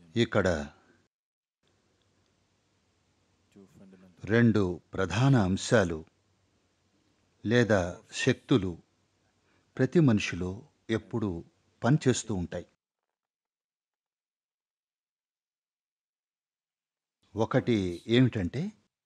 ఇక్కడ two fundamental రెండు ప్రధాన అంశాలు లేదా శక్తులు ప్రతి మనిషిలో ఎప్పుడూ పనిచేస్తూ ఉంటాయి ఒకటి ఏమిటంటే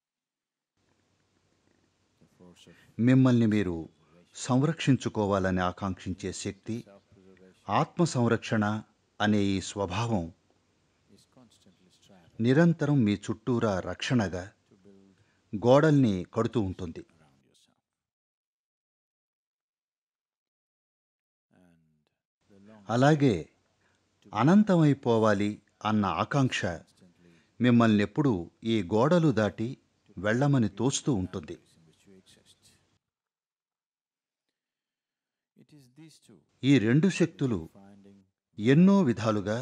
the force of మిమ్మల్ని మీరు సంరక్షించుకోవాలని ఆకాంక్షించే శక్తి self-preservation ఆత్మ సంరక్షణ అనే ఈ స్వభావం is constantly striving నిరంతరం మీ చుట్టూరా రక్షణగా to build గోడల్ని కడుతూ ఉంటుంది around yourself. And the long అలాగే అనంతమైపోవాలి అన్న ఆకాంక్ష constantly మిమ్మల్ని ఎప్పుడూ ఈ గోడలు దాటి వెళ్ళమని తోస్తూ ఉంటుంది in which you exist. It is these two ఈ రెండు శక్తులు finding ఎన్నో విధాలుగా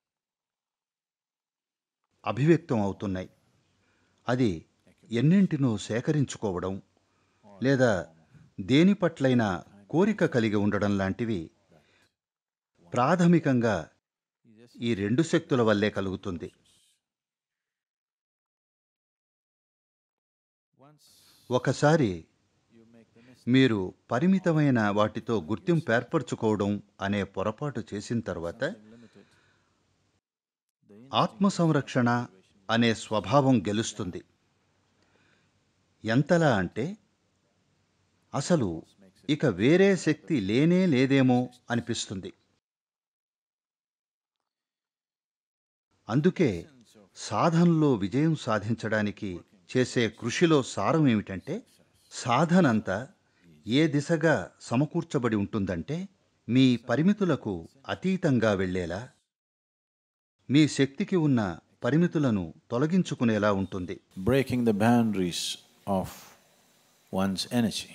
అభివ్యక్తం అవుతున్నాయి అది ఎన్నింటినో సేకరించుకోవడం లేదా దేని పట్లైనా కోరిక కలిగి ఉండడం లాంటివి ప్రాథమికంగా is ఈ రెండు శక్తుల వల్లే కలుగుతుంది once ఒకసారి you make the mistake మీరు పరిమితమైన వాటితో గుర్తింపు ఏర్పరచుకోవడం అనే పొరపాటు చేసిన తర్వాత limited, the ఆత్మ సంరక్షణ అనే స్వభావం గెలుస్తుంది ఎంతలా అంటే అసలు ఇక వేరే శక్తి లేనే లేదేమో అనిపిస్తుంది అందుకే సాధనలో విజయం సాధించడానికి చేసే కృషిలో సారం ఏమిటంటే సాధనంతా ఏ దిశగా సమకూర్చబడి ఉంటుందంటే మీ పరిమితులకు అతీతంగా వెళ్ళేలా మీ శక్తికి ఉన్న పరిమితులను తొలగించుకునేలా ఉంటుంది breaking the boundaries of one's energy.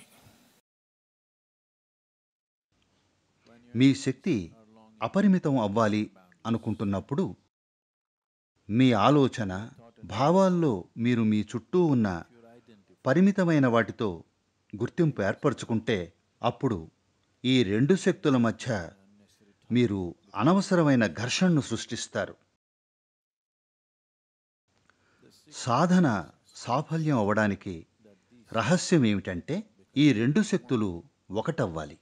మీ శక్తి అపరిమితం అవ్వాలి అనుకుంటున్నప్పుడు మీ ఆలోచన భావాల్లో మీరు మీ చుట్టూ ఉన్న పరిమితమైన వాటితో గుర్తింపు ఏర్పరచుకుంటే అప్పుడు ఈ రెండు శక్తుల మధ్య మీరు అనవసరమైన ఘర్షణను సృష్టిస్తారు సాధన సాఫల్యం అవ్వడానికి రహస్యం ఏమిటంటే ఈ రెండు శక్తులు ఒకటవ్వాలి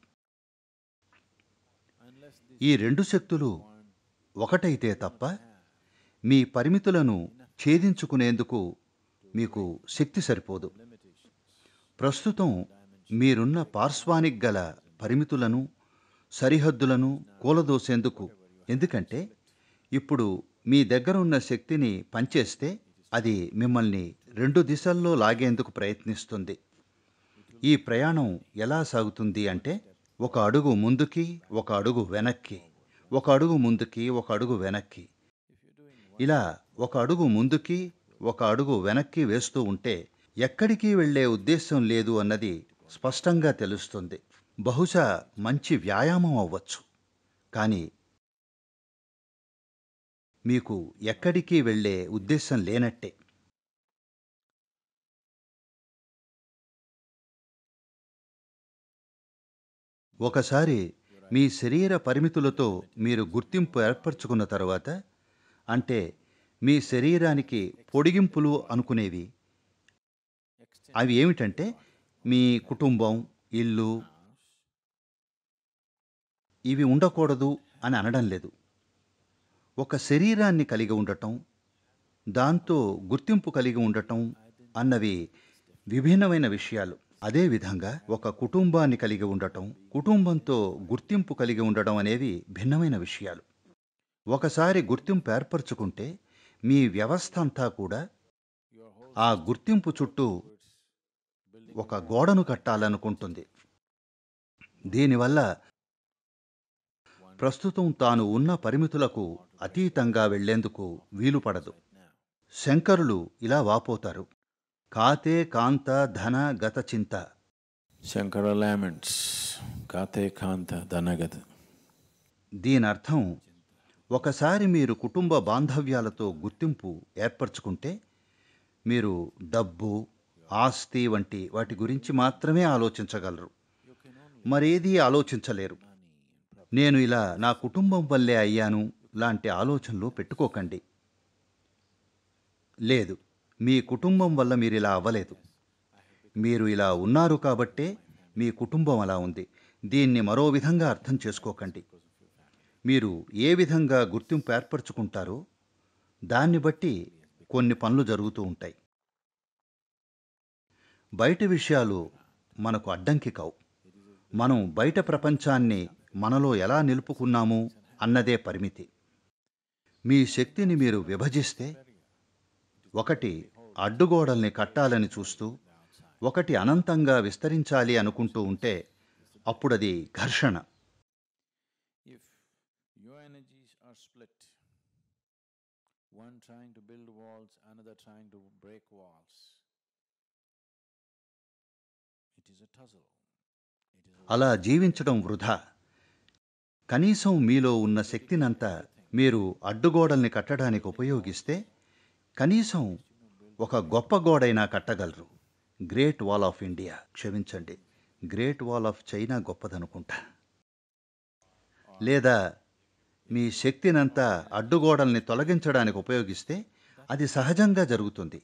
ఈ రెండు శక్తులు ఒకటైతే తప్ప మీ పరిమితులను ఛేదించుకునేందుకు మీకు శక్తి సరిపోదు ప్రస్తుతం మీరున్న పార్శ్వానిక్ గల పరిమితులను సరిహద్దులను కూలదోసేందుకు ఎందుకంటే ఇప్పుడు మీ దగ్గరున్న శక్తిని పంచేస్తే అది మిమ్మల్ని రెండు దిశల్లో లాగేందుకు ప్రయత్నిస్తుంది ఈ ప్రయాణం ఎలా సాగుతుంది అంటే ఒక అడుగు ముందుకి ఒక అడుగు వెనక్కి ఒక అడుగు ముందుకి ఒక అడుగు వెనక్కి ఇలా ఒక అడుగు ముందుకి ఒక అడుగు వెనక్కి వేస్తూ ఉంటే ఎక్కడికి వెళ్ళే ఉద్దేశం లేదు అన్నది స్పష్టంగా తెలుస్తుంది బహుశా మంచి వ్యాయామం అవ్వచ్చు కానీ మీకు ఎక్కడికి వెళ్ళే ఉద్దేశం లేనట్టే ఒకసారి మీ శరీర పరిమితులతో మీరు గుర్తింపు ఏర్పరచుకున్న తర్వాత అంటే మీ శరీరానికి పొడిగింపులు అనుకునేవి అవి ఏమిటంటే మీ కుటుంబం ఇల్లు ఇవి ఉండకూడదు అని అనడం లేదు ఒక శరీరాన్ని కలిగి ఉండటం దాంతో గుర్తింపు కలిగి ఉండటం అన్నవి విభిన్నమైన విషయాలు అదేవిధంగా ఒక కుటుంబాన్ని కలిగి ఉండటం కుటుంబంతో గుర్తింపు కలిగి ఉండడం అనేవి భిన్నమైన విషయాలు ఒకసారి గుర్తింపు ఏర్పరచుకుంటే మీ వ్యవస్థ అంతా కూడా ఆ గుర్తింపు చుట్టూ ఒక గోడను కట్టాలనుకుంటుంది దీనివల్ల ప్రస్తుతం తాను ఉన్న పరిమితులకు అతీతంగా వెళ్లేందుకు వీలు పడదు శంకరులు ఇలా వాపోతారు కాతే కాంత ధన గత చింత Shankara laments, Kate Kanta Danagata. దీనర్థం ఒకసారి మీరు కుటుంబ బాంధవ్యాలతో గుర్తింపు ఏర్పరచుకుంటే మీరు డబ్బు ఆస్తి వంటి వాటి గురించి మాత్రమే ఆలోచించగలరు మరేదీ ఆలోచించలేరు నేను ఇలా నా కుటుంబం వల్లే అయ్యాను లాంటి ఆలోచనలు పెట్టుకోకండి లేదు మీ కుటుంబం వల్ల మీరు ఇలా అవ్వలేదు మీరు ఇలా ఉన్నారు కాబట్టే మీ కుటుంబం అలా ఉంది దీన్ని మరో విధంగా అర్థం చేసుకోకండి మీరు ఏ విధంగా గుర్తింపు ఏర్పరచుకుంటారో దాన్ని బట్టి కొన్ని పనులు జరుగుతూ ఉంటాయి బయట విషయాలు మనకు అడ్డంకి కావు మనం బయట ప్రపంచాన్ని మనలో ఎలా నిలుపుకున్నాము అన్నదే పరిమితి మీ శక్తిని మీరు విభజిస్తే ఒకటి అడ్డుగోడల్ని కట్టాలని చూస్తూ ఒకటి అనంతంగా విస్తరించాలి అనుకుంటూ ఉంటే అప్పుడది ఘర్షణ If your energies are split, one trying to build walls, another trying to break walls, it is a tussle. It is a అలా జీవించడం వృధా కనీసం మీలో ఉన్న శక్తినంతా మీరు అడ్డుగోడల్ని కట్టడానికి ఉపయోగిస్తే కనీసం ఒక గొప్ప గోడైనా కట్టగలరు గ్రేట్ వాల్ ఆఫ్ ఇండియా క్షమించండి గ్రేట్ వాల్ ఆఫ్ చైనా గొప్పదనుకుంటా లేదా మీ శక్తినంతా అడ్డుగోడల్ని తొలగించడానికి ఉపయోగిస్తే అది సహజంగా జరుగుతుంది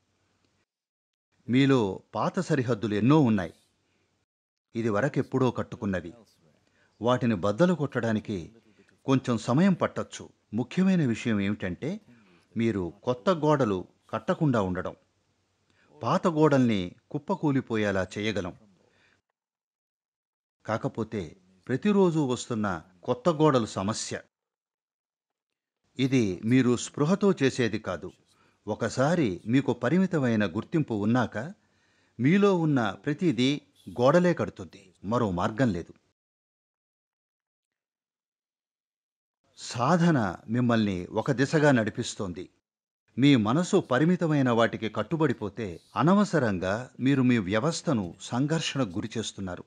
మీలో పాత సరిహద్దులు ఎన్నో ఉన్నాయి ఇది వరకెప్పుడో కట్టుకున్నవి వాటిని బద్దలు కొట్టడానికి కొంచెం సమయం పట్టొచ్చు ముఖ్యమైన విషయం ఏమిటంటే మీరు కొత్త గోడలు కట్టకుండా ఉండడం పాత గోడల్ని కుప్పకూలిపోయేలా చేయగలం కాకపోతే ప్రతిరోజు వస్తున్న కొత్త గోడలు సమస్య ఇది మీరు స్పృహతో చేసేది కాదు ఒకసారి మీకు పరిమితమైన గుర్తింపు ఉన్నాక మీలో ఉన్న ప్రతిదీ గోడలే కడుతుంది మరో మార్గం లేదు సాధన మిమ్మల్ని ఒక దిశగా నడిపిస్తోంది మీ మనసు పరిమితమైన వాటికి కట్టుబడిపోతే అనవసరంగా మీరు మీ వ్యవస్థను సంఘర్షణకు గురి చేస్తున్నారు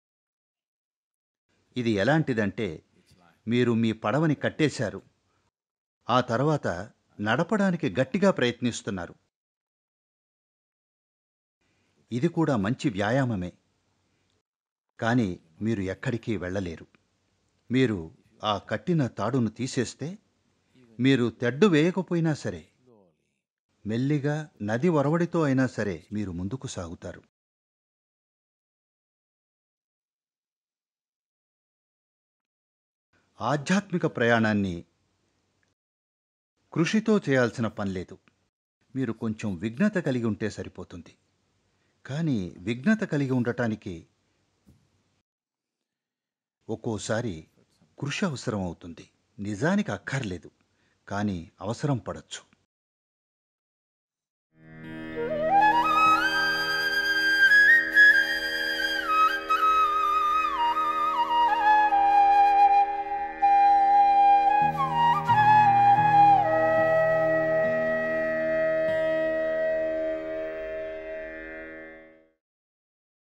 ఇది ఎలాంటిదంటే మీరు మీ పడవని కట్టేశారు ఆ తర్వాత నడపడానికి గట్టిగా ప్రయత్నిస్తున్నారు ఇది కూడా మంచి వ్యాయామమే కానీ మీరు ఎక్కడికి వెళ్ళలేరు మీరు ఆ కట్టిన తాడును తీసేస్తే మీరు తెడ్డు వేయకపోయినా సరే మెల్లిగా నది ఒరవడితో అయినా సరే మీరు ముందుకు సాగుతారు ఆధ్యాత్మిక ప్రయాణాన్ని కృషితో చేయాల్సిన పనిలేదు మీరు కొంచెం విఘ్నత కలిగి ఉంటే సరిపోతుంది కానీ విఘ్నత కలిగి ఉండటానికి ఒక్కోసారి కృషి అవసరం అవుతుంది నిజానికి అక్కర్లేదు కానీ అవసరం పడచ్చు